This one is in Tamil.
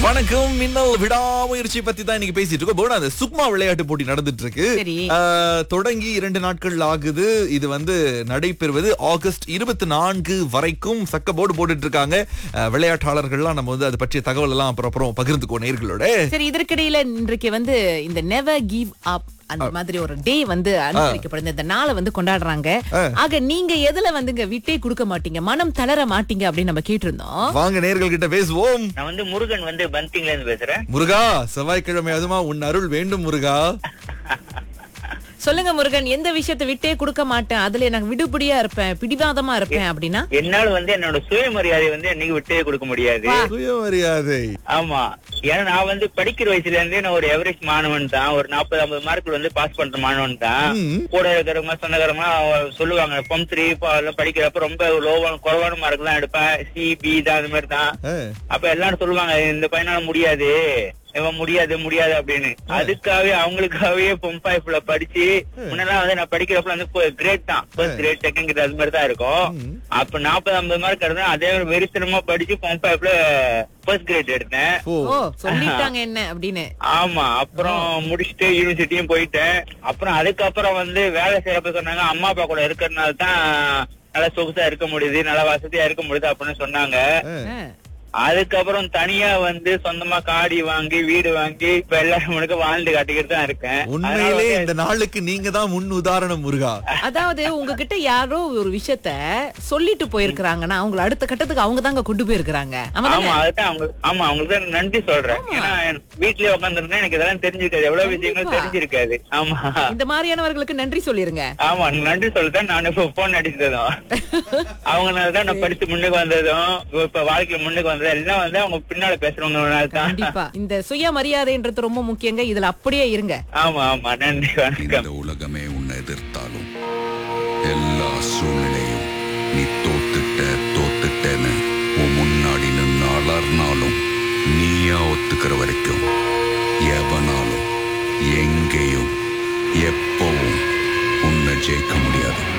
வணக்கம் மின்னல் விடாமுயற்சி பத்தி தான் இன்னைக்கு பேசிட்டு இருக்கோம் போனா அந்த சுக்மா விளையாட்டு போட்டி நடந்துட்டு இருக்கு சரி. ஆஹ், தொடங்கி இரண்டு நாட்கள் ஆகுது இது வந்து நடைபெறுவது ஆகஸ்ட் இருபத்தி நான்கு வரைக்கும் சக்க போர்டு போட்டுட்டு இருக்காங்க ஆஹ், விளையாட்டாளர்கள்லாம் நம்ம வந்து அது பற்றிய தகவல் எல்லாம் அப்புறம் அப்புறம் பகிர்ந்துக்கோ நேர்களோட சரி இதற்கிடையில இன்றைக்கு வந்து இந்த நெவர் கிவ் அப் அந்த மாதிரி ஒரு டே வந்து அனுசரிக்கப்படுது இந்த நாளை வந்து கொண்டாடுறாங்க ஆக நீங்க எதுல வந்துங்க விட்டே கொடுக்க மாட்டீங்க மனம் தளர மாட்டீங்க அப்படின்னு நம்ம கேட்டிருந்தோம் வாங்க நேர்கள் கிட்ட பேசுவோம் நான் வந்து முருகன் வந்து பந்திங்ல இருந்து பேசுறேன் முருகா செவ்வாய்க்கிழமை அதுமா உன் அருள் வேண்டும் முருகா சொல்லுங்க முருகன் எந்த விஷயத்தை விட்டே கொடுக்க மாட்டேன் அதுல எனக்கு விடுபடியா இருப்பேன் பிடிவாதமா இருப்பேன் அப்படின்னா என்னால வந்து என்னோட சுயமரியாதை வந்து என்னைக்கு விட்டே கொடுக்க முடியாது சுயமரியாதை ஆமா ஏன்னா நான் வந்து படிக்கிற வயசுல இருந்தே நான் ஒரு எவரேஜ் மாணவன் தான் ஒரு நாற்பது ஐம்பது மார்க் வந்து பாஸ் பண்ற மாணவன் தான் ம். கூட இருக்கிறவங்க சொந்தக்காரங்க சொல்லுவாங்க பொம் த்ரீ படிக்கிறப்ப ரொம்ப லோவான குறைவான மார்க் தான் எடுப்பேன் சி பி தான் அந்த மாதிரி தான் ஆஹ், அப்ப எல்லாரும் சொல்லுவாங்க இந்த பையனால முடியாது இவன் முடியாது முடியாது அப்படின்னு அதுக்காகவே அவங்களுக்காகவே பொம்பாய்ப்புல படிச்சு முன்னெல்லாம் வந்து நான் படிக்கிறப்ப வந்து கிரேட் தான் ஃபர்ஸ்ட் கிரேட் செகண்ட் கிரேட் அது மாதிரி தான் இருக்கும் அப்ப நாற்பது ஐம்பது மார்க் எடுத்தேன் அதே ஒரு வெறித்தனமா படிச்சு பொம்பாய்ப்புல ஃபர்ஸ்ட் கிரேட் எடுத்தேன் ஓ ஓ சொல்லிட்டாங்க என்ன அப்படின்னு ஆமா அப்புறம் முடிச்சுட்டு யூனிவர்சிட்டியும் போயிட்டேன் அப்புறம் அதுக்கப்புறம் வந்து வேலை செய்யறப்ப சொன்னாங்க அம்மா அப்பா கூட இருக்கிறதுனால தான் நல்லா சொகுசா இருக்க முடியுது நல்லா வசதியா இருக்க முடியுது அப்படின்னு சொன்னாங்க ஆ. அதுக்கப்புறம் தனியா வந்து சொந்தமா காடி வாங்கி வீடு வாங்கி இப்ப எல்லாரும் முழுக்க வாழ்ந்து காட்டிக்கிட்டு தான் இருக்கேன் அதனால உண்மையிலே வந்து- இந்த நாளுக்கு நீங்க தான் முன் உதாரணம் முருகா அதாவது உங்ககிட்ட யாரோ ஒரு விஷயத்த சொல்லிட்டு போயிருக்கிறாங்கன்னா அவங்கள அடுத்த கட்டத்துக்கு அவங்க தாங்க கொண்டு போயிருக்கிறாங்க ஆமா ஆமா அதுதான் அவங்க ஆமா அவங்களுக்கு தான் நன்றி சொல்றேன் ஏன்னா வீட்லயே உட்காந்துருந்தா எனக்கு இதெல்லாம் தெரிஞ்சிருக்காது எவ்வளவு விஷயங்கள் கண்டிப்பா. தெரிஞ்சிருக்காது ஆமா இந்த மாதிரியானவர்களுக்கு நன்றி சொல்லிருங்க ஆமா நன்றி சொல்லதான் நான் இப்ப போன் அடிச்சதும் அவங்கனாலதான் நான் படிச்சு முன்னுக்கு வந்ததும் இப்ப வாழ்க்கையில முன்னுக்கு வந்ததும் எல்லாம் வந்து அவங்க பின்னால பேசுறவங்கனால தான் கண்டிப்பா இந்த சுய மரியாதைன்றது ரொம்ப முக்கியங்க இதுல அப்படியே இருங்க ஆமா ஆமா நன்றி வணக்கம் இந்த உலகமே உன்னை எதிர்த்தாலும் எல்லா சூழ்நிலையும் நீ தோத்துட்ட தோத்துட்டேன்னு உன் முன்னாடி நின்று அலர்னாலும் நீயா ஒத்துக்கிற வரைக்கும் எவனாலும் எங்கேயும் எப்பவும் உன்னை ஜெயிக்க முடியாது